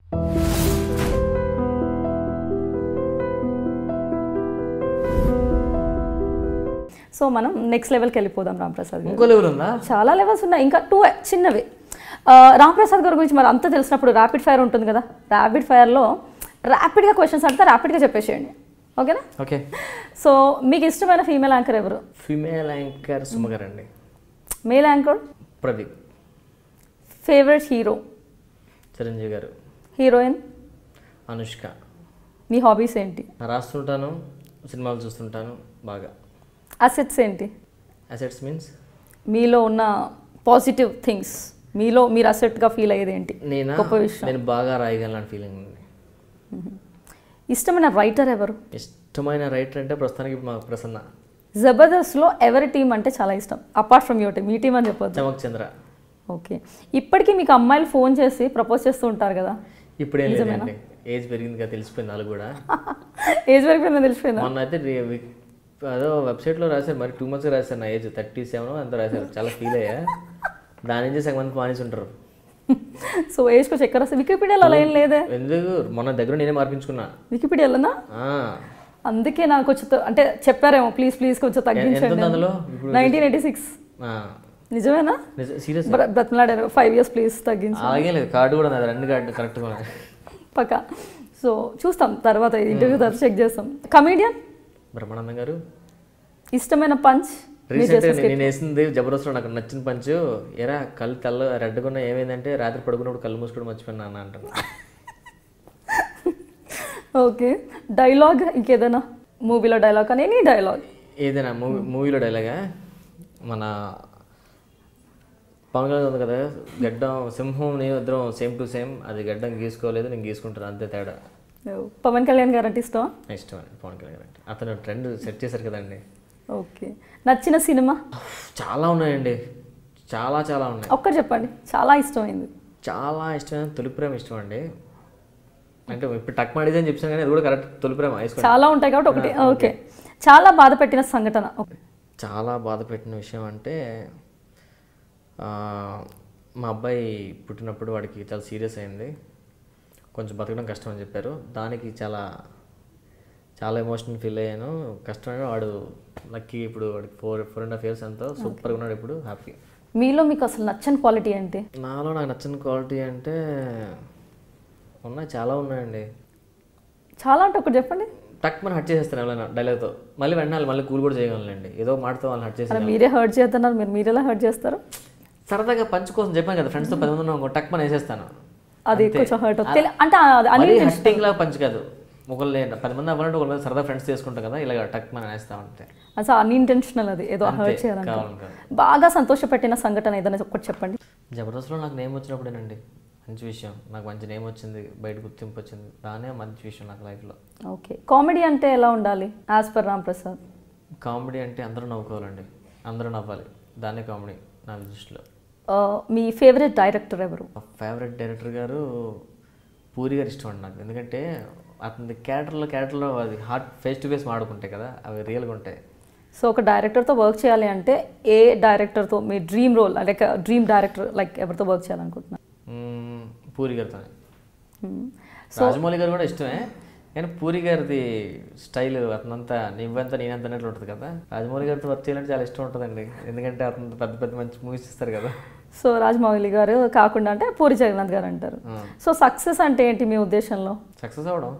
So మనం next లెవెల్కి వెళ్ళిపోదాం రాంప్రసాద్ గారు ఇంకో లెవెల్ ఉందా చాలా లెవెల్స్ ఉన్నాయి ఇంకా టూ చిన్నవి ఆ, రాంప్రసాద్ గారి గురించి మరి అంతా తెలిసినప్పుడు ర్యాపిడ్ ఫైర్ ఉంటుంది కదా ర్యాపిడ్ ఫైర్లో ర్యాపిడ్గా క్వశ్చన్స్ అడితే ర్యాపిడ్గా చెప్పేసేయండి ఓకేనా ఓకే సో మీకు ఇష్టమైన ఫీమేల్ యాంకర్ ఎవరు ఫీమేల్ యాంకర్ సుమగారు అండి male anchor Pradeep favourite hero Chiranjeevi గారు హీరోయిన్ అనుష్క మీ హాబీస్ ఏంటి రాస్తుంటాను సినిమాలు చూస్తుంటాను బాగా అసెట్స్ ఏంటి అసెట్స్ మీన్స్ మీలో ఉన్న పాజిటివ్ థింగ్స్ మీలో మీరు అసెట్గా ఫీల్ అయ్యేది ఏంటి నేనా గొప్ప విషయం. నేను బాగా రాయగలను ఫీలింగ్ ఉంది ఇష్టమైన రైటర్ ఎవరు ఇష్టమైన రైటర్ అంటే ప్రస్తుతానికి మా ప్రసన్న జబర్దస్త్లో ఎవరి టీం అంటే చాలా ఇష్టం అపార్ట్ ఫ్రమ్ యువర్ టీం మీ టీం అని చెప్పొద్దు చమక్ చంద్ర ఓకే ఇప్పటికీ మీకు అమ్మాయిలు ఫోన్ చేసి ప్రపోజ్ చేస్తూ ఉంటారు కదా ఇప్పుడేం లేదండి ఏజ్ పెరిగింది కదా తెలిసిపోయింది వాళ్ళు కూడా ఏజ్ వరకు నేను తెలిసిపోయిందా మొన్న అయితే రి- వి- అదో వెబ్సైట్లో రాశారు మరి టూ మంత్స్ రాశారు నా ఏజ్ థర్టీ సెవెన్ అంత రాశారు చాలా ఫీల్ అయ్యా దాని నుంచి సగం మంది మానేసి ఉంటారు సో ఏజ్కి చక్కర వస్తే వికీపీడియాలో అలా ఏం లేదే ఎందుకు మొన్న దగ్గర నేనే మార్పించుకున్నా వికీపీడియాలోనా ఆ, అందుకే నాకు కొంచెం త- అంటే చెప్పారేమో ప్లీజ్ ప్లీజ్ కొంచెం ఎంత ఉంది తగ్గించండి అందులో ఇప్పుడు నైన్టీన్ ఎయిటీ సిక్స్ ఆ, నిజమేనా నిజ- సీరియస్ బ్ర- బ్రతిమలాడారు ఫైవ్ ఇయర్స్ ప్లీజ్ తగ్గించు అలాగే లేదు కార్డు కూడా నాది రెండు కార్డు కరెక్ట్గా ఉన్నాయి పక్క సో చూస్తాం తర్వాత ఇంటర్వ్యూ తర్వాత చెక్ చేస్తాం కమీడియన్ బ్రహ్మానందం గారు ఇష్టమైన పంచ్ రీసెంట్గా నేను వేసింది జబర్దస్త్లో నాకు నచ్చిన పంచు ఎరా కళ్ళు తెల్ల రెడ్గా ఏమైందంటే రాత్రి పడుకున్నప్పుడు కళ్ళు మూసుకోవడం మర్చిపోయినా అన్న అంటాను ఓకే డైలాగ్ ఇంకేదైనా మూవీలో డైలాగ్ కానీ ఎనీ డైలాగ్ ఏదైనా మూవీ మూవీలో డైలాగా మన పవన్ కళ్యాణ్ ఉంది కదా గడ్డం సింహం నేను ఇద్దరం సేమ్ టు సేమ్ అది గడ్డం గీసుకోలేదు నేను గీసుకుంటాను అంతే తేడా పవన్ కళ్యాణ్ గారు అంటే ఇష్టం ఇష్టం అండి పవన్ కళ్యాణ్ గారు అంటే అతను ట్రెండ్ సెట్ చేశారు కదండి ఓకే నచ్చిన సినిమా చాలా ఉన్నాయండి చాలా చాలా ఉన్నాయి ఒక్కటి చెప్పండి చాలా ఇష్టమైంది చాలా ఇష్టమైన తొలి ప్రేమ ఇష్టం అండి అంటే ఇప్పుడు టక్ మాడిదే అని చెప్పాను కానీ అది కూడా కరెక్ట్ తొలి ప్రేమ వేసుకోండి చాలా ఉంటాయి కాబట్టి ఒకటి ఓకే చాలా బాధ పెట్టిన సంఘటన ఓకే. చాలా బాధ పెట్టిన విషయం అంటే ఆ, మా అబ్బాయి పుట్టినప్పుడు వాడికి చాలా సీరియస్ అయింది కొంచెం బతకడం కష్టం అని చెప్పారు దానికి చాలా చాలా ఎమోషనల్ ఫీల్ అయ్యాను కష్టమైన వాడు లక్కీ ఇప్పుడు వాడికి four four and half years ఎంతో సూపర్గా ఉన్నాడు ఇప్పుడు హ్యాపీ మీలో మీకు అసలు నచ్చని క్వాలిటీ ఏంటి నాలో నాకు నచ్చిన క్వాలిటీ అంటే ఉన్నాయి చాలా ఉన్నాయండి చాలా అంటే ఒకటి చెప్పండి టక్ మనం హట్ చేసేస్తాను ఎవరైనా డైలాగ్తో మళ్ళీ వెంటనే మళ్ళీ కూల్ కూడా చేయగలండి ఏదో మాటతో వాళ్ళని హట్ చేసి అలా మీరే హర్ట్ చేస్తున్నారు మీరు మీరు ఎలా హర్ట్ చేస్తారు సరదాగా పంచ్ కోసం చెప్పాను కదా ఫ్రెండ్స్తో పది మంది ఉన్నాం టక్ మనం వేసేస్తాను అది కొంచెం హర్ట్ అవుతుంది అంటే అది మరీ హట్టింగ్ లాగా పంచ్ కాదు ఒకళ్ళు పది మంది అవ్వాలంటే ఒకళ్ళ మీద సరదా ఫ్రెండ్స్ చేసుకుంటాం కదా ఇలాగ టక్ మనం వేస్తాం అంతే అసలు అన్ఇంటెన్షనల్ అది ఏదో హర్ట్ చేయాలంటే కావాలి కాదు బాగా సంతోషపెట్టిన సంఘటన ఏదైనా ఒకటి చెప్పండి జబర్దస్త్లో నాకు నేమ్ వచ్చినప్పుడేనండి మంచి విషయం నాకు మంచి నేమ్ వచ్చింది బయట గుర్తింపు వచ్చింది దానే మంచి విషయం నాకు లైఫ్లో ఓకే కామెడీ అంటే ఎలా ఉండాలి as per Ram Prasad comedy అంటే అందరూ నవ్వుకోవాలండి అందరూ నవ్వాలి దానే కామెడీ నా దృష్టిలో ఆ, మీ ఫేవరెట్ డైరెక్టర్ ఎవరు మా ఫేవరెట్ డైరెక్టర్ గారు పూరి గారు ఇష్టం అండి నాకు ఎందుకంటే అతని క్యారెక్టర్లో క్యారెక్టర్లో అది హార్ట్ ఫేస్ టు ఫేస్ మాడుకుంటాయి కదా అవి రియల్గా ఉంటాయి సో ఒక డైరెక్టర్తో వర్క్ చేయాలి అంటే ఏ డైరెక్టర్తో మీ dream role like dream director like ఎవరితో వర్క్ చేయాలనుకుంటున్నారు మ్మ్, పూరి గారితో Hmm. రాజమౌళి గారు కూడా ఇష్టమే కానీ పూరి గారిది స్టైల్ అతనంతా నువ్వంతా నేనంత అన్నట్లు ఉంటుంది కదా రాజమౌళి గారితో వర్క్ చేయాలంటే చాలా ఇష్టం ఉంటుందండి ఎందుకంటే అతను పెద్ద పెద్ద మంచి మూవీస్ ఇస్తారు కదా సో రాజమౌళి గారు కాకుండా అంటే పూరి జగన్నాథ్ గారు అంటారు సో సక్సెస్ అంటే ఏంటి మీ ఉద్దేశంలో సక్సెస్ అవ్వడం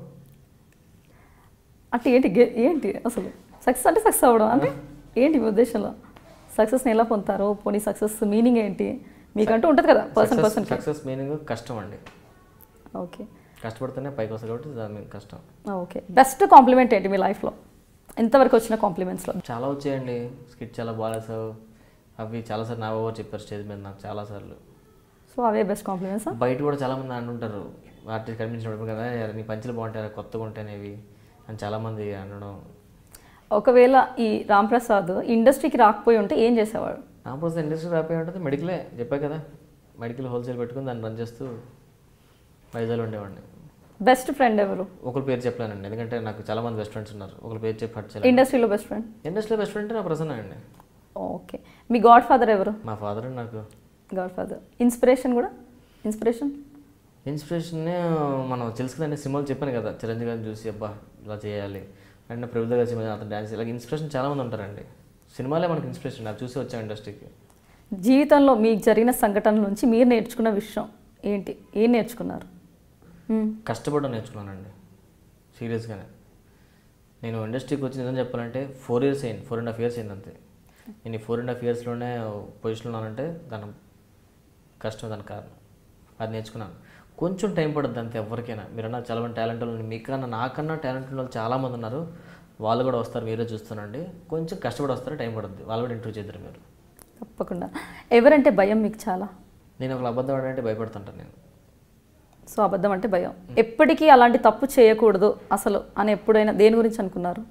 అంటే ఏంటి గే- ఏంటి అసలు సక్సెస్ అంటే సక్సెస్ అవ్వడం అంటే ఏంటి మీ ఉద్దేశంలో సక్సెస్ని ఎలా పొందుతారు పోనీ సక్సెస్ మీనింగ్ ఏంటి మీకంటూ ఉంటుంది కదా పర్సన్ పర్సన్ సక్సెస్ మీనింగ్ కష్టం అండి ఓకే కష్టపడితేనే పైకి వస్తుంది కాబట్టి దాని మీద కష్టం ఓకే బెస్ట్ కాంప్లిమెంట్ ఏంటి మీ లైఫ్లో ఎంతవరకు వచ్చిన కాంప్లిమెంట్స్లో చాలా వచ్చాయండి స్కిట్ చాలా బాగాలేసావు అవి చాలాసార్లు నా ఓవర్ చెప్పారు స్టేజ్ మీద నాకు చాలాసార్లు సో అవే బెస్ట్ కాంప్లిమెంట్స్ బయట కూడా చాలామంది అంటుంటారు ఆర్టిస్ట్ కనిపించినప్పుడు కదా "యార్, నీ పంచులు బాగుంటాయి కొత్తగా ఉంటాయినవి అని చాలామంది అనడం ఒకవేళ ఈ రామ్ ప్రసాద్ ఇండస్ట్రీకి రాకపోయి ఉంటే ఏం చేసేవాడు నా కోసం ఇండస్ట్రీ రాపోయి ఉంటుంది మెడికలే చెప్పా కదా మెడికల్ హోల్సేల్ పెట్టుకుని దాన్ని రన్ చేస్తూ వైజాగ్లో ఉండేవాడిని బెస్ట్ ఫ్రెండ్ ఎవరు ఒకరి పేరు చెప్పలేనండి ఎందుకంటే నాకు చాలా మంది బెస్ట్ ఫ్రెండ్స్ ఉన్నారు ఒకరి పేరు చెప్పి హట్ చేయలేదు ఇండస్ట్రీలో బెస్ట్ ఫ్రెండ్ ఇండస్ట్రీలో బెస్ట్ ఫ్రెండ్ నా ప్రసన్న అండి ఓకే మీ గాడ్ ఫాదర్ ఎవరు మా ఫాదర్ నాకు గాడ్ ఫాదర్ ఇన్స్పిరేషన్ కూడా ఇన్స్పిరేషన్ ఇన్స్పిరేషన్ మనం తెలుసు కదండి సినిమాలు చెప్పాను కదా చిరంజీవి గారిని చూసి అబ్బా ఇలా చేయాలి అండ్ ప్రభుత్వ గారి సినిమా అతను డ్యాన్స్ ఇలా ఇన్స్పిరేషన్ చాలామంది ఉంటారండి సినిమాలే మనకి ఇన్స్పిరేషన్ అది చూసి వచ్చాం ఇండస్ట్రీకి జీవితంలో మీకు జరిగిన సంఘటనల నుంచి మీరు నేర్చుకున్న విషయం ఏంటి ఏం నేర్చుకున్నారు మ్మ్. కష్టపడడం నేర్చుకున్నానండి సీరియస్గానే నేను ఇండస్ట్రీకి వచ్చి నిజం చెప్పాలంటే ఫోర్ ఇయర్స్ అయింది ఫోర్ అండ్ హాఫ్ ఇయర్స్ అయింది అంతే నేను ఈ ఫోర్ అండ్ హాఫ్ ఇయర్స్లోనే పొజిషన్లో ఉన్నానంటే దాని కష్టం దాని కారణం అది నేర్చుకున్నాను కొంచెం టైం పడుతుంది అంతే ఎవరికైనా మీరన్నా చాలా మంది టాలెంట్ వాళ్ళు మీకన్నా నాకన్నా టాలెంట్ ఉన్న వాళ్ళు చాలామంది ఉన్నారు వాళ్ళు కూడా వస్తారు మీరే చూస్తానండి కొంచెం కష్టపడి వస్తారు టైం పడుతుంది వాళ్ళు కూడా ఇంటర్వ్యూ చేద్దరు మీరు తప్పకుండా ఎవరంటే భయం మీకు చాలా నేను ఒక అబద్ధం ఆడాలంటే భయపడుతుంటాను నేను సో అబద్ధం అంటే భయం ఎప్పటికీ అలాంటి తప్పు చేయకూడదు అసలు అని ఎప్పుడైనా దేని గురించి అనుకున్నారు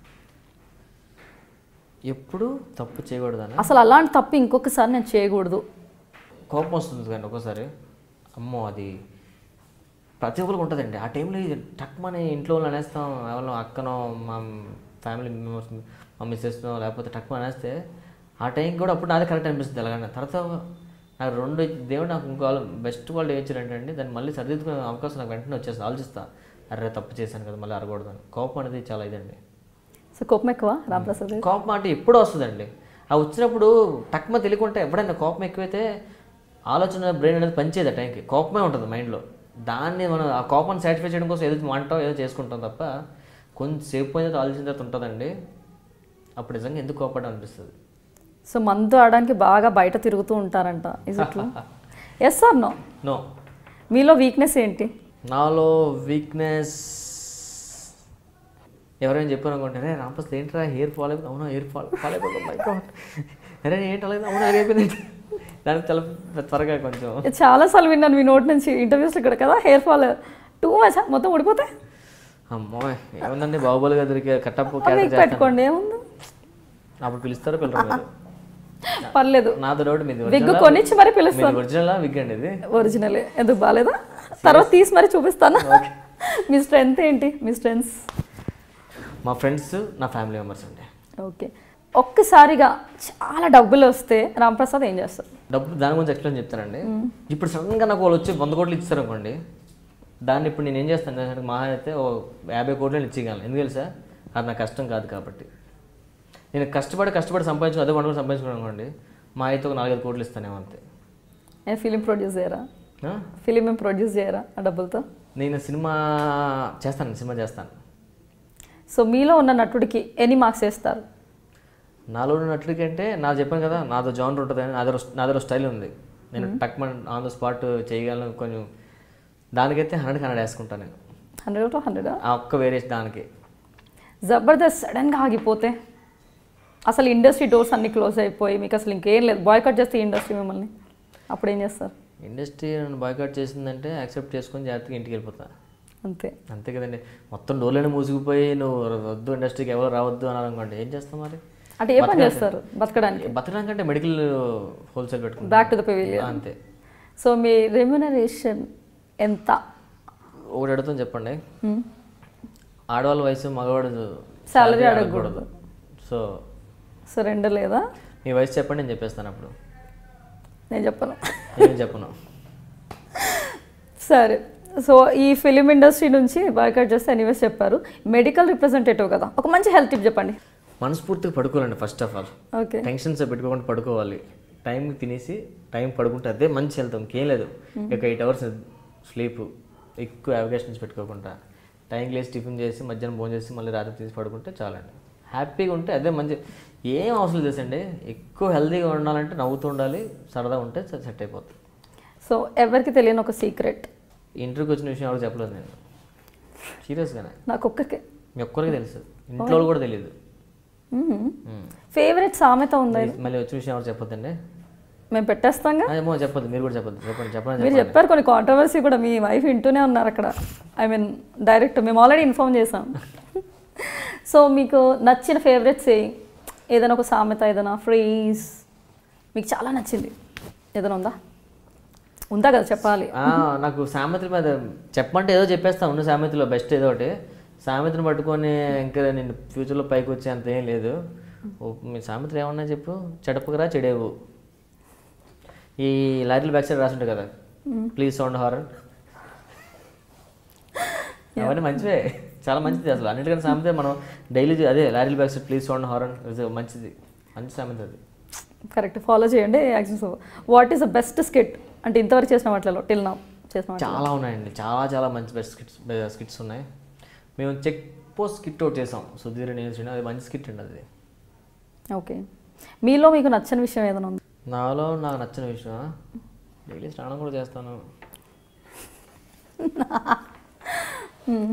ఎప్పుడు తప్పు చేయకూడదని అసలు అలాంటి తప్పు ఇంకొకసారి నేను చేయకూడదు కోపం వస్తుంది కానీ ఒక్కోసారి అమ్మో అది ప్రతి ఒక్కరికి ఉంటుందండి ఆ టైంలో ఇది టక్మని ఇంట్లో వాళ్ళు అనేస్తాం ఎవరినో అక్కనో మా ఫ్యామిలీ మెంబర్స్ మా మిస్సెస్నో లేకపోతే టక్మని అనేస్తే ఆ టైంకి కూడా అప్పుడు నాదే కరెక్ట్ అనిపిస్తుంది ఎలాగైనా తర్వాత నాకు రెండు దేవుడు నాకు ఇంకో బెస్ట్ వాళ్ళు ఏం ఇచ్చారంటే దాన్ని మళ్ళీ సరిదిద్దుకునే అవకాశం నాకు వెంటనే వచ్చేస్తుంది ఆలోచిస్తా అరే తప్పు చేశాను కదా మళ్ళీ అరగకూడదు అని కోపం అనేది చాలా ఇదండి సో కోపం ఎక్కువ రామప్రసాద్ గారు కోపం అంటే ఎప్పుడు వస్తుందండి ఆ వచ్చినప్పుడు టక్మ తెలియకుంటే ఎప్పుడైనా కోపం ఎక్కువైతే ఆలోచన బ్రెయిన్ అనేది పనిచేయదు ఆ టైంకి కోపమే ఉంటుంది మైండ్లో దాన్ని మనం ఆ కోపాన్ని సాటిస్ఫై చేయడం కోసం ఏదో వంటాం ఏదో చేసుకుంటాం తప్ప కొంచెంసేపు పోయిన తర్వాత ఆలోచన తర్వాత ఉంటుందండి అప్పుడు నిజంగా ఎందుకు కోపడం అనిపిస్తుంది సో మందు ఆడడానికి బాగా బయట తిరుగుతూ ఉంటారంట is it yes or no no మీలో వీక్నెస్ ఏంటి నాలో వీక్నెస్ ఎవరైనా చెప్పారు అనుకుంటే అరే రాంపస్ ఏంట్రా హెయిర్ ఫాల్ అయిపోయింది అవునా హెయిర్ ఫాల్ ఫాల్ అయిపోతుంది మై గాడ్ అరే ఏంటి అలాగే అవునా హెయిర్ అయిపోయింది దానికి చాలా త్వరగా కొంచెం ఇది చాలాసార్లు విన్నాను మీ నోటి నుంచి ఇంటర్వ్యూస్లో ఇక్కడ కదా హెయిర్ ఫాల్ టూ మచ్ మొత్తం ఊడిపోతే అమ్మో ఏముందండి బాహుబలిగా దొరికే కట్టప్పు మీకు క్యారెక్టర్ చేస్తాను పెట్టుకోండి ఏముంది అప్పుడు పిలుస్తారో పిల్లరు మీరు పర్లేదు నాతో డౌట్ మీది విగ్ original ఆ? కొనిచ్చి మరి పిలుస్తాను మీది ఒరిజినల్ విగ్ అండి ఇది ఒరిజినలే ఎందుకు బాగాలేదా తర్వాత తీసి మరి చూపిస్తాను మీ స్ట్రెంగ్త్ ఏంటి మీ స్ట్రెంగ్స్ మా ఫ్రెండ్స్ నా ఫ్యామిలీ మెంబర్స్ అండి ఓకే ఒక్కసారిగా చాలా డబ్బులు వస్తే రాంప్రసాద్ ఏం చేస్తారు డబ్బు దాని గురించి ఎక్స్ప్లెయిన్ చెప్తానండి ఇప్పుడు సడన్గా నాకు వాళ్ళు వచ్చి వంద కోట్లు ఇచ్చారు అనుకోండి దాన్ని ఇప్పుడు నేను ఏం చేస్తాను అంటే మహా అయితే ఓ యాభై కోట్లు నేను ఇచ్చేయగలను ఎందుకు తెలుసా అది నా కష్టం కాదు కాబట్టి నేను కష్టపడి కష్టపడి సంపాదించుకుని అదే వండుకొని సంపాదించుకున్నాను అనుకోండి మా అయితే ఒక నాలుగైదు కోట్లు ఇస్తానేమో అంతే నేను ఫిలిం ప్రొడ్యూస్ చేయరా ఆ? ఫిలిం ఏం ప్రొడ్యూస్ చేయరా ఆ డబ్బులతో నేను సినిమా చేస్తాను సినిమా చేస్తాను సో మీలో ఉన్న నటుడికి ఎన్ని మార్క్స్ వేస్తారు నాలో ఉన్నట్లుకంటే నాకు చెప్పాను కదా నాదో జానర్ ఉంటుంది అని నాదో నాదో స్టైల్ ఉంది నేను టక్ ఆన్ ద స్పాట్ చేయగలను కొంచెం దానికైతే హండ్రెడ్ హండ్రెడ్ వేసుకుంటాను నేను హండ్రెడ్ టు హండ్రెడ్ ఆ ఒక్క వేరియేషన్ దానికి జబర్దస్త్ సడన్గా ఆగిపోతే అసలు ఇండస్ట్రీ డోర్స్ అన్ని క్లోజ్ అయిపోయి మీకు అసలు ఇంకేం లేదు బాయ్కట్ చేస్తే ఇండస్ట్రీ మిమ్మల్ని అప్పుడు ఏం చేస్తారు ఇండస్ట్రీ నన్ను బాయ్కాట్ చేసిందంటే యాక్సెప్ట్ చేసుకొని జాగ్రత్తగా ఇంటికి వెళ్ళిపోతా అంతే అంతే కదండి మొత్తం డోర్లను మూసుకుపోయి నువ్వు వద్దు ఇండస్ట్రీకి ఎవరు రావద్దు అని అనుకోండి ఏం చేస్తాం మరి అంటే ఏ పని చేస్తారు బతకడానికి బతకడానికంటే మెడికల్ హోల్సేల్ పెట్టుకుంటా బ్యాక్ టు ద పెవిలియన్ అంతే సో మీ రెమ్యునరేషన్ ఎంత ఒకటి అడుగుతాం చెప్పండి ఆడవాళ్ళ వయసు మగవాడు Salary salary అడగకూడదు. సో సో రెండు లేదా మీ వయసు చెప్పండి నేను చెప్పేస్తాను అప్పుడు నేను చెప్పను నేను చెప్పను సరే సో ఈ ఫిలిం ఇండస్ట్రీ నుంచి బాయ్కట్ చేస్తే ఎనీవేస్ చెప్పారు మెడికల్ రిప్రజెంటేటివ్ కదా ఒక మంచి హెల్త్ టిప్ చెప్పండి మనస్ఫూర్తిగా పడుకోవాలండి first of all okay tensions పెట్టుకోకుండా పడుకోవాలి టైంకి తినేసి టైం పడుకుంటే అదే మంచి హెల్త్ ఇంకేం లేదు ఇక ఎయిట్ అవర్స్ స్లీప్ ఎక్కువ అవకాశన్స్ పెట్టుకోకుండా టైంకి లేసి టిఫిన్ చేసి మధ్యాహ్నం భోజనం చేసి మళ్ళీ రాత్రి తీసి పడుకుంటే చాలండి హ్యాపీగా ఉంటే అదే మంచి ఏం అవసరం లేదండి ఎక్కువ హెల్తీగా ఉండాలంటే నవ్వుతూ ఉండాలి సరదా ఉంటే సెట్ అయిపోతుంది సో ఎవరికి తెలియని ఒక సీక్రెట్ ఇంటర్వ్యూకి వచ్చిన విషయం ఎవరికి చెప్పలేదు నేను సీరియస్గానే నాకు ఒక్కకే మీ ఒక్కరికి తెలుసు ఇంట్లో వాళ్ళు కూడా తెలియదు మ్మ్. ఫేవరెట్ సామెత ఉందా మళ్ళీ- మళ్ళీ వచ్చిన విషయం ఎవరు చెప్పొద్దండి మేము పెట్టేస్తాంగా ఏమో చెప్పొద్దు మీరు కూడా చెప్పొద్దు చెప్పండి చెప్పండి మీరు చెప్పారు కొన్ని కాంట్రవర్సీ కూడా మీ వైఫ్ వింటూనే ఉన్నారు అక్కడ ఐ మీన్ డైరెక్ట్ మేము ఆల్రెడీ ఇన్ఫార్మ్ చేసాం సో మీకు నచ్చిన ఫేవరెట్ సేయింగ్ ఏదైనా ఒక సామెత ఏదైనా ఫ్రేజ్ మీకు చాలా నచ్చింది ఏదైనా ఉందా ఉందా కదా చెప్పాలి ఆ, నాకు సామెతల మీద చెప్పమంటే ఏదో చెప్పేస్తా ఉన్న సామెతలో బెస్ట్ ఏదో ఒకటి సామెతను పట్టుకొని ఇంకా నేను ఫ్యూచర్లో పైకి వచ్చే అంత ఏం లేదు ఓ, మీ సామెతలు ఏమన్నా చెప్పు చెడపకరా చెడేవు ఈ లారీల బ్యాక్ సైడ్ రాసుంటాయి కదా ప్లీజ్ సౌండ్ హారన్ అవన్నీ మంచివే చాలా మంచిది అసలు అన్నిటికంటే సామెత మనం డైలీ అదే lorry back side please sound horn మంచిది మంచి సామెత అది కరెక్ట్ ఫాలో చేయండి actions what is the best skit అంటే ఇంతవరకు చేసిన వాటిలో టిల్ నా చేసిన వాటిలో చాలా ఉన్నాయండి చాలా చాలా మంచి బెస్ట్ స్కిట్స్ స్కిట్స్ ఉన్నాయి మేము చెక్ పోస్ట్ స్కిట్ అవుట్ చేసాం సుధీర్ నేను శ్రీను. అది మంచి స్కిట్ అండి అది ఓకే మీలో మీకు నచ్చని విషయం ఏదైనా ఉంది నాలో నాకు నచ్చిన విషయం డైలీ స్నానం కూడా చేస్తాను మ్మ్.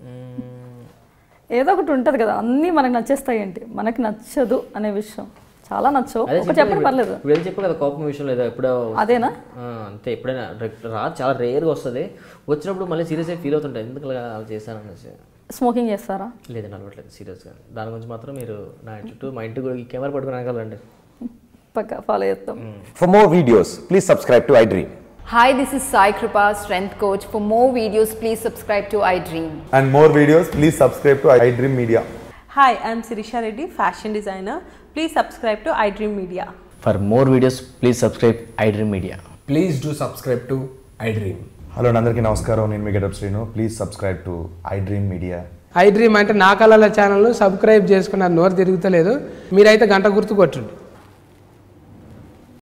ఏదో ఒకటి ఉంటుంది కదా అన్నీ మనకు నచ్చేస్తాయి ఏంటి మనకి నచ్చదు అనే విషయం చాలా నచ్చవు అదే ఒక చెప్పాను చెప్పండి ఇప్పుడు- పర్లేదు ఇప్పుడు ఏదో చెప్పు కదా కోపం విషయం లేదా ఎప్పుడో అదేనా ఆ, అంతే ఎప్పుడైనా రే- రా చాలా రేర్గా వస్తుంది వచ్చినప్పుడు మళ్ళీ సీరియస్ అయి ఫీల్ అవుతుంటాయి ఎందుకు అలా అలా చేశాను అనేసి స్మోకింగ్ చేస్తారా లేదండి అలవట్లేదు సీరియస్గా దాని గురించి మాత్రం మీరు నా చుట్టూ మా ఇంటికి కూడా ఈ కెమెరా పట్టుకుని అనగలండి పక్క ఫాలో చేస్తాం For more videos, please subscribe to iDream. Hi, this is Sai Kripa, strength coach. For more videos, please subscribe to iDream. and more videos, please subscribe to iDream Media. Hi, I'm Sirisha Reddy, fashion designer. Please subscribe to iDream Media. For more videos please subscribe iDream media Please do subscribe to iDream. Hello అందరికీ నమస్కారం నేను మీ Getup Srinu please subscribe to iDream media iDream అంటే నా కళల ఛానల్ను subscribe చేసుకున్న నోరు తిరుగుతలేదు మీరైతే గంట గుర్తు కొట్టండి